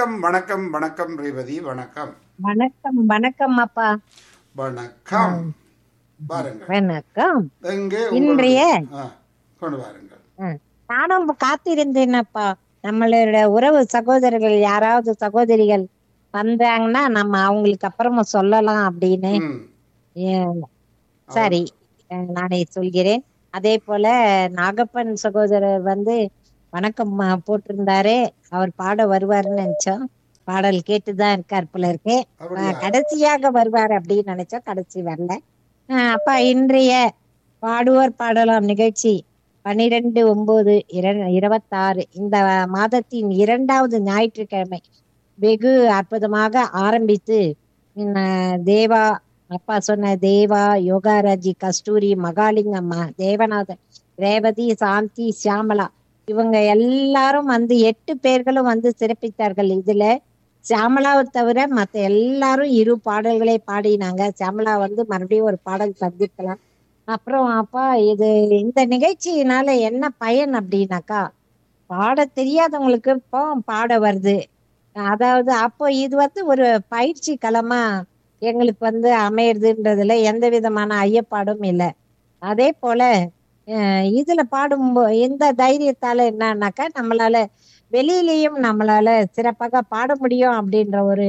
வணக்கம் வணக்கம் வணக்கம் ரேவதி வணக்கம் வணக்கம் வணக்கம் அப்பா வணக்கம் பாருங்கள் வணக்கம் எங்கே இன்றைய ஆ, கொண்டு வாருங்கள் ம். நானும் காத்திருந்தேனப்பா நம்மளோட உறவு சகோதரர்கள் யாராவது சகோதரிகள் வந்தாங்கன்னா நம்ம அவங்களுக்கு அப்புறமா சொல்லலாம் அப்படின்னு ம். ஏன், சரி அஹ், நானே சொல்கிறேன் அதே போல நாகப்பன் சகோதரர் வந்து வணக்கம் அஹ், போட்டிருந்தாரு அவர் பாட வருவாருன்னு நினைச்சோம் பாடல் கேட்டுதான் இருக்கார் போல இருக்கு அப்படியா? அஹ், கடைசியாக வருவார் அப்படின்னு நினைச்சோம் கடைசி வரல அஹ், அப்பா இன்றைய பாடுவோர் பாடலாம் நிகழ்ச்சி பன்னிரெண்டு ஒன்பது இருபத்தாறு இந்த மாதத்தின் இரண்டாவது ஞாயிற்றுக்கிழமை வெகு அற்புதமாக ஆரம்பித்து உம், தேவா அப்பா சொன்ன தேவா யோகாராஜி கஸ்தூரி மகாலிங்கம்மா தேவநாதன் ரேவதி சாந்தி சியாமலா இவங்க எல்லாரும் வந்து எட்டு பேர்களும் வந்து சிறப்பித்தார்கள் இதுல சியாமலாவை தவிர மத்த எல்லாரும் இரு பாடல்களை பாடினாங்க சியாமலா வந்து மறுபடியும் ஒரு பாடல் சந்திக்கலாம் அப்புறம் அப்பா இது இந்த நிகழ்ச்சியினால என்ன பயன் அப்படின்னாக்கா பாட தெரியாதவங்களுக்கு இப்போ பாட வருது அதாவது அப்போ இது வந்து ஒரு பயிற்சி களமா எங்களுக்கு வந்து அமையறதுன்றதுல எந்த விதமான ஐயப்பாடும் இல்லை அதே போல அஹ் இதுல பாடும் இந்த தைரியத்தால என்னன்னாக்கா நம்மளால வெளியிலயும் நம்மளால சிறப்பாக பாட முடியும் அப்படின்ற ஒரு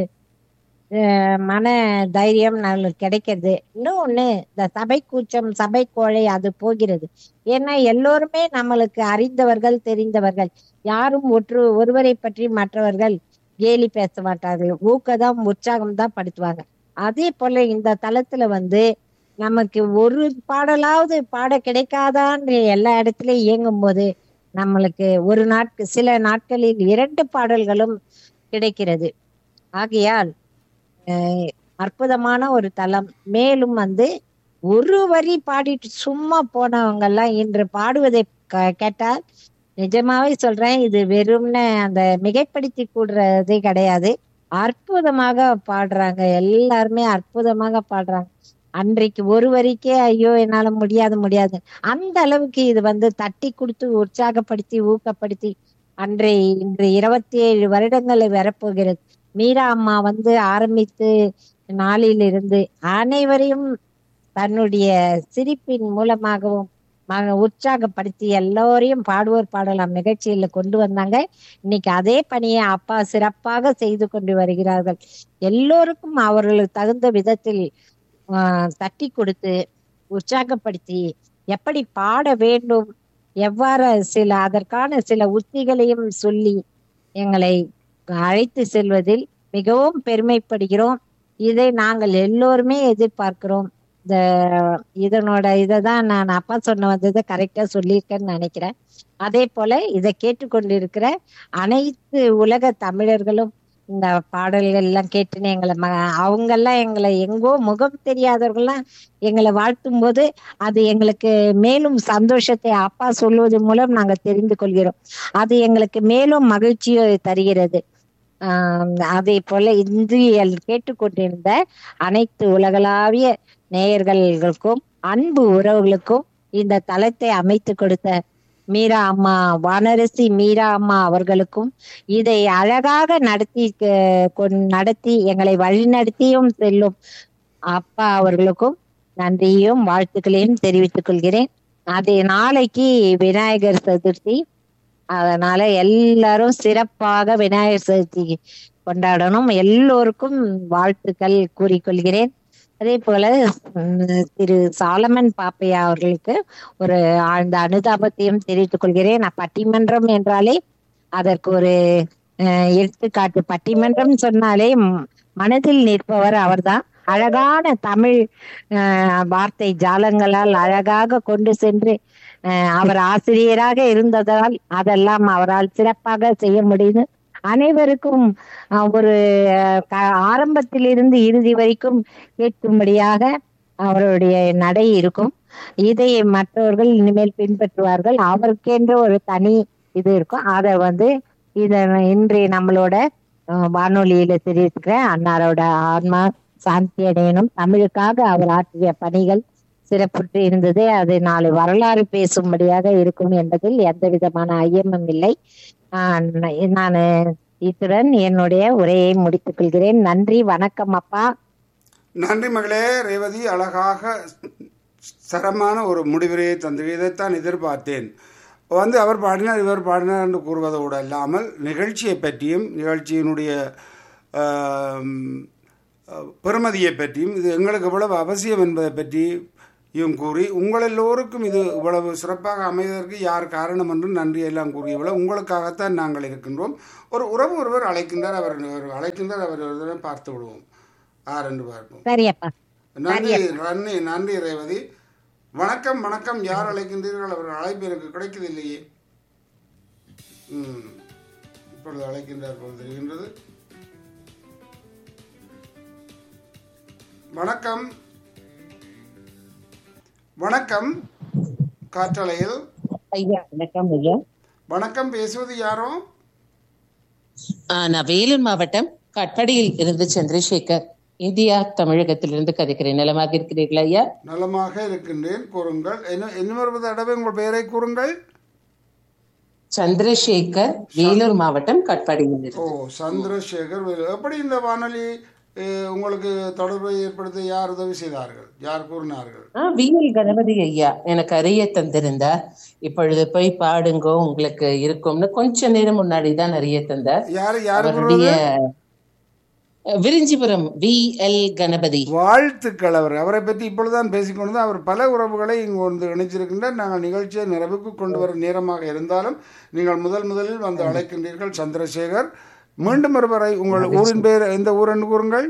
அஹ் மன தைரியம் நம்மளுக்கு கிடைக்கிறது இன்னொன்னு இந்த சபை கூச்சம் சபை கோழை அது போகிறது ஏன்னா எல்லோருமே நம்மளுக்கு அறிந்தவர்கள் தெரிந்தவர்கள் யாரும் ஒற்று ஒருவரை பற்றி மற்றவர்கள் கேலி பேச மாட்டார்கள் ஊக்கதான் உற்சாகம் தான் படுத்துவாங்க அதே போல இந்த தளத்துல வந்து நமக்கு ஒரு பாடலாவது பாட கிடைக்காதான்னு எல்லா இடத்துலயும் இயங்கும் போது நம்மளுக்கு ஒரு நாட்கு சில நாட்களில் இரண்டு பாடல்களும் கிடைக்கிறது ஆகையால் அஹ், அற்புதமான ஒரு தலம் மேலும் வந்து ஒரு வரி பாடிட்டு சும்மா போனவங்க எல்லாம் இன்று பாடுவதை க- கேட்டால் நிஜமாவே சொல்றேன் இது வெறும்னு அந்த மிகைப்படுத்தி கூடுறதே கிடையாது அற்புதமாக பாடுறாங்க எல்லாருமே அற்புதமாக பாடுறாங்க அன்றைக்கு ஒரு வரிக்கே ஐயோ என்னால முடியாது முடியாது அந்த அளவுக்கு இது வந்து தட்டி கொடுத்து உற்சாகப்படுத்தி ஊக்கப்படுத்தி அன்றை இன்று இருபத்தி ஏழு வருடங்களை வரப்போகிறது மீரா அம்மா வந்து ஆரம்பித்து நாளிலிருந்து அனைவரையும் தன்னுடைய சிரிப்பின் மூலமாகவும் மக- உற்சாகப்படுத்தி எல்லோரையும் பாடுவோர் பாடலாம் நிகழ்ச்சியில கொண்டு வந்தாங்க இன்னைக்கு அதே பணியை அப்பா சிறப்பாக செய்து கொண்டு வருகிறார்கள் எல்லோருக்கும் அவர்களுக்கு தகுந்த விதத்தில் ஆஹ், தட்டி கொடுத்து உற்சாகப்படுத்தி எப்படி பாட வேண்டும் எவ்வாறு சில அதற்கான சில உத்திகளையும் சொல்லி எங்களை அழைத்து செல்வதில் மிகவும் பெருமைப்படுகிறோம் இதை நாங்கள் எல்லோருமே எதிர்பார்க்கிறோம் இந்த இதனோட இதை தான் நான் அப்பா சொன்ன வந்ததை கரெக்டா சொல்லியிருக்கேன்னு நினைக்கிறேன் அதே போல இதை கேட்டுக்கொண்டிருக்கிற அனைத்து உலக தமிழர்களும் இந்த பாடல்கள் எல்லாம் கேட்டுன்னு எங்களை ம அவங்கெல்லாம் எங்களை எங்கோ முகம் தெரியாதவர்கள்லாம் எங்களை வாழ்த்தும் போது அது எங்களுக்கு மேலும் சந்தோஷத்தை அப்பா சொல்வது மூலம் நாங்க தெரிந்து கொள்கிறோம் அது எங்களுக்கு மேலும் மகிழ்ச்சியை தருகிறது ஆஹ் அதே போல இந்தியில் கேட்டுக்கொண்டிருந்த அனைத்து உலகளாவிய நேயர்களுக்கும் அன்பு உறவுகளுக்கும் இந்த தளத்தை அமைத்து கொடுத்த மீரா அம்மா வானரசி மீரா அம்மா அவர்களுக்கும் இதை அழகாக நடத்தி க- கொண்- நடத்தி எங்களை வழிநடத்தியும் செல்லும் அப்பா அவர்களுக்கும் நன்றியும் வாழ்த்துக்களையும் தெரிவித்துக் கொள்கிறேன் அது நாளைக்கு விநாயகர் சதுர்த்தி அதனால எல்லாரும் சிறப்பாக விநாயகர் சதுர்த்தி கொண்டாடணும் எல்லோருக்கும் வாழ்த்துக்கள் கூறிக்கொள்கிறேன் அதே போல உம், திரு சாலமன் பாப்பையா அவர்களுக்கு ஒரு ஆழ்ந்த அனுதாபத்தையும் தெரிவித்துக் கொள்கிறேன் நான் பட்டிமன்றம் என்றாலே அதற்கு ஒரு அஹ், எடுத்துக்காட்டு பட்டிமன்றம் சொன்னாலே ம், மனதில் நிற்பவர் அவர்தான் அழகான தமிழ் அஹ், வார்த்தை ஜாலங்களால் அழகாக கொண்டு சென்று அஹ், அவர் ஆசிரியராக இருந்ததால் அதெல்லாம் அவரால் சிறப்பாக செய்ய முடியுது அனைவருக்கும் அஹ், ஒரு அஹ், க- ஆரம்பத்திலிருந்து இறுதி வரைக்கும் கேட்கும்படியாக அவருடைய நடை இருக்கும் இதை மற்றவர்கள் இனிமேல் பின்பற்றுவார்கள் அவருக்கென்று ஒரு தனி இது இருக்கும் அதை வந்து இத இன்றைய நம்மளோட அஹ், வானொலியில தெரிவித்துக்கிறேன் அன்னாரோட ஆன்மா சாந்தி அடையணும் தமிழுக்காக அவர் ஆற்றிய பணிகள் சிறப்புற்று இருந்தது அது நாளை வரலாறு பேசும்படியாக இருக்கும் என்பதில் எந்த விதமான ஐயமும் இல்லை நான் இத்துடன் என்னுடைய உரையை முடித்துக் கொள்கிறேன் நன்றி வணக்கம் அப்பா நன்றி மகளே ரேவதி அழகாக சரமான ஒரு முடிவுரையை தந்து இதைத்தான் எதிர்பார்த்தேன் வந்து அவர் பாடினார் இவர் பாடினார் என்று கூறுவதோடு அல்லாமல் நிகழ்ச்சியை பற்றியும் நிகழ்ச்சியினுடைய ஆம், பெருமதியை பற்றியும் இது எங்களுக்கு எவ்வளவு அவசியம் என்பதை பற்றியும் கூறி உங்கள் எல்லோருக்கும் இது இவ்வளவு சிறப்பாக அமைவதற்கு யார் காரணம் என்று நன்றி எல்லாம் கூறியவள உங்களுக்காகத்தான் நாங்கள் இருக்கின்றோம் ஒரு உறவு ஒருவர் அழைக்கின்றார் அவர் அவர் அழைக்கின்றார் அவர் ஒரு தடவை பார்த்து விடுவோம் யார் என்று பார்ப்போம் சரி அப்பா நன்றி நன்றி நன்றி ரேவதி வணக்கம் வணக்கம் யார் அழைக்கின்றீர்கள் அவர்கள் அழைப்பு எனக்கு கிடைக்குது இல்லையே ம் இப்பொழுது அழைக்கின்றார் போல் தெரிகின்றது வணக்கம் வணக்கம் காற்றலையில் ஐயா வணக்கம் ஐயா வணக்கம் பேசுவது யாரோ ஆ, நான் வேலூர் மாவட்டம் கட்படியில் இருந்து சந்திரசேகர் இந்தியா தமிழகத்திலிருந்து கதைக்கிறேன் நலமாக இருக்கிறீர்களா ஐயா நலமாக இருக்கின்றேன் கூறுங்கள் என்ன இன்னொரு தடவை உங்கள் பெயரை கூறுங்கள் சந்திரசேகர் வேலூர் மாவட்டம் கட்படியில் ஓ இருந்து சந்திரசேகர் வேலு. எப்படி இந்த வானொலி அஹ், உங்களுக்கு தொடர்பை ஏற்படுத்த யார் உதவி செய்தார்கள் யார் கூறினார்கள் ஆ விஎல் கணபதி ஐயா எனக்கு அறிய தந்திருந்தார் இப்பொழுது போய் பாடுங்கோ உங்களுக்கு இருக்கும்னு கொஞ்ச நேரம் முன்னாடி தான் அறிய தந்தார் யார் யார் அவருடைய கூறுவது அஹ், விரிஞ்சிபுரம் வி எல் கணபதி வாழ்த்துக்கள் அவர் அவரை பற்றி இப்பொழுதுதான் பேசிக்கொண்டு அவர் பல உறவுகளை இங்கு வந்து இணைச்சிருக்கின்றார் நாங்கள் நிகழ்ச்சியை நிறைவுக்கு கொண்டு வரும் நேரமாக இருந்தாலும் நீங்கள் முதல் முதலில் வந்து அழைக்கின்றீர்கள் சந்திரசேகர் மீண்டும் ஒருவரை உங்கள் ஊரின் பெயர் எந்த ஊர் என்று கூறுங்கள்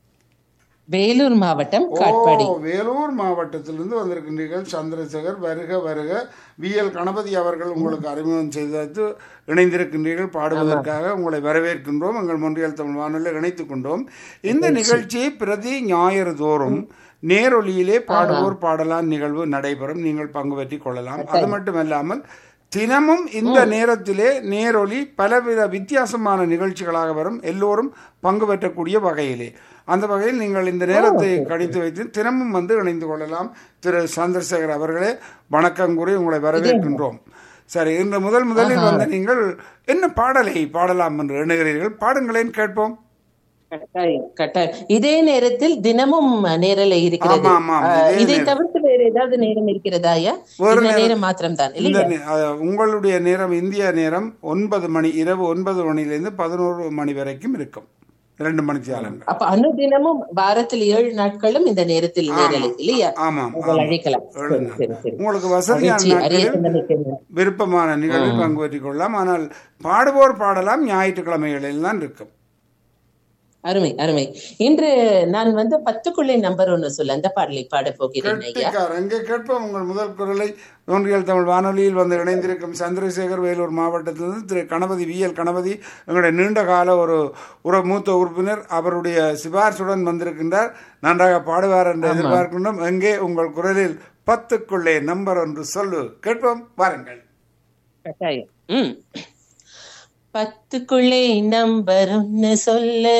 வேலூர் மாவட்டம் ஓ காட்பாடி வேலூர் மாவட்டத்திலிருந்து வந்திருக்கின்றீர்கள் சந்திரசேகர் வருக வருக விஎல் கணபதி அவர்கள் உங்களுக்கு அறிமுகம் செய்து இணைந்திருக்கின்றீர்கள் பாடுவதற்காக உங்களை வரவேற்கின்றோம் எங்கள் மொன்றியல் தமிழ் வானொலியில் இணைத்துக் கொண்டோம் இந்த நிகழ்ச்சி பிரதி ஞாயிறு தோறும் நேரொலியிலே பாடுவோர் பாடலாம் நிகழ்வு நடைபெறும் நீங்கள் பங்கு பெற்றிக் கொள்ளலாம் அது மட்டுமல்லாமல் தினமும் இந்த நேரத்திலே நேரொலி பலவித வித்தியாசமான நிகழ்ச்சிகளாக வரும் எல்லோரும் பங்கு பெற்றக்கூடிய வகையிலே அந்த வகையில் நீங்கள் இந்த நேரத்தை கணித்து வைத்து தினமும் வந்து இணைந்து கொள்ளலாம் திரு சந்திரசேகர் அவர்களே வணக்கம் கூறி உங்களை வரவேற்கின்றோம் சரி இன்று முதல் முதலில் வந்த நீங்கள் என்ன பாடலை பாடலாம் என்று எண்ணுகிறீர்கள் பாடுங்களேன் கேட்போம் கட்டாயம் கட்டாயம் இதே நேரத்தில் தினமும் நேரலை இருக்கிறது ஆமா, ஆமா, அஹ், இதே இதை நேரம். தவிர்த்து வேற ஏதாவது நேரம் இருக்கிறதா ஐயா வேறு இந்த நேரம். நேரம் மாத்திரம் தான் இந்த இல்லையா நே- அஹ், உங்களுடைய நேரம் இந்திய நேரம் ஒன்பது மணி இரவு ஒன்பது மணியிலிருந்து பதினோரு மணி வரைக்கும் இருக்கும் இரண்டு மணி தியாலங்கள் அப்ப அனுதினமும் வாரத்தில் ஏழு நாட்களும் இந்த நேரத்தில் நேரலை இல்லையா ஆமாம் உங்கள் ஆமாம். அழைக்கலாம் ஏழு சரி நாள். சரி சரி உங்களுக்கு வசதியான மகிழ்ச்சி அரிய நாட்களில் சிந்தனைக்கு விருப்பமான நிகழ்வில் பங்கு பெற்றுக் கொள்ளலாம் ஆனால் பாடுவோர் பாடலாம் ஞாயிற்றுக்கிழமைகளில் தான் இருக்கும் அருமை அருமை இன்று நான் வந்து பத்துக்குள்ளே நம்பர் ஒன்னு சொல்ல அந்த பாடலை பாட போகிறேன் ஐயா கெட்டிக்கார் அங்கே கேட்போம் உங்கள் முதல் குரலை ஒன்றியல் தமிழ் வானொலியில் வந்து இணைந்திருக்கும் சந்திரசேகர் வேலூர் மாவட்டத்திலிருந்து திரு கணபதி விஎல் கணபதி எங்களுடைய நீண்ட கால ஒரு உற மூத்த உறுப்பினர் அவருடைய சிபாரிசுடன் வந்திருக்கின்றார் நன்றாக பாடுவார் என்று எதிர்பார்க்கின்றோம் எங்கே உங்கள் குரலில் பத்துக்குள்ளே நம்பர் ஒன்று சொல்லு கேட்போம் வாருங்கள் கட்டாயம் ம் பத்துக்குள்ளே நம்பர் ஒன்னு சொல்லு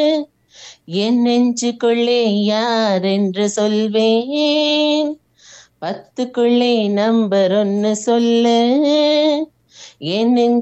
என் நெஞ்சுக்குள்ளே யார் என்று சொல்வேன் பத்துக்குள்ளே நம்பர் ஒன்னு சொல்லு என் நெஞ்சு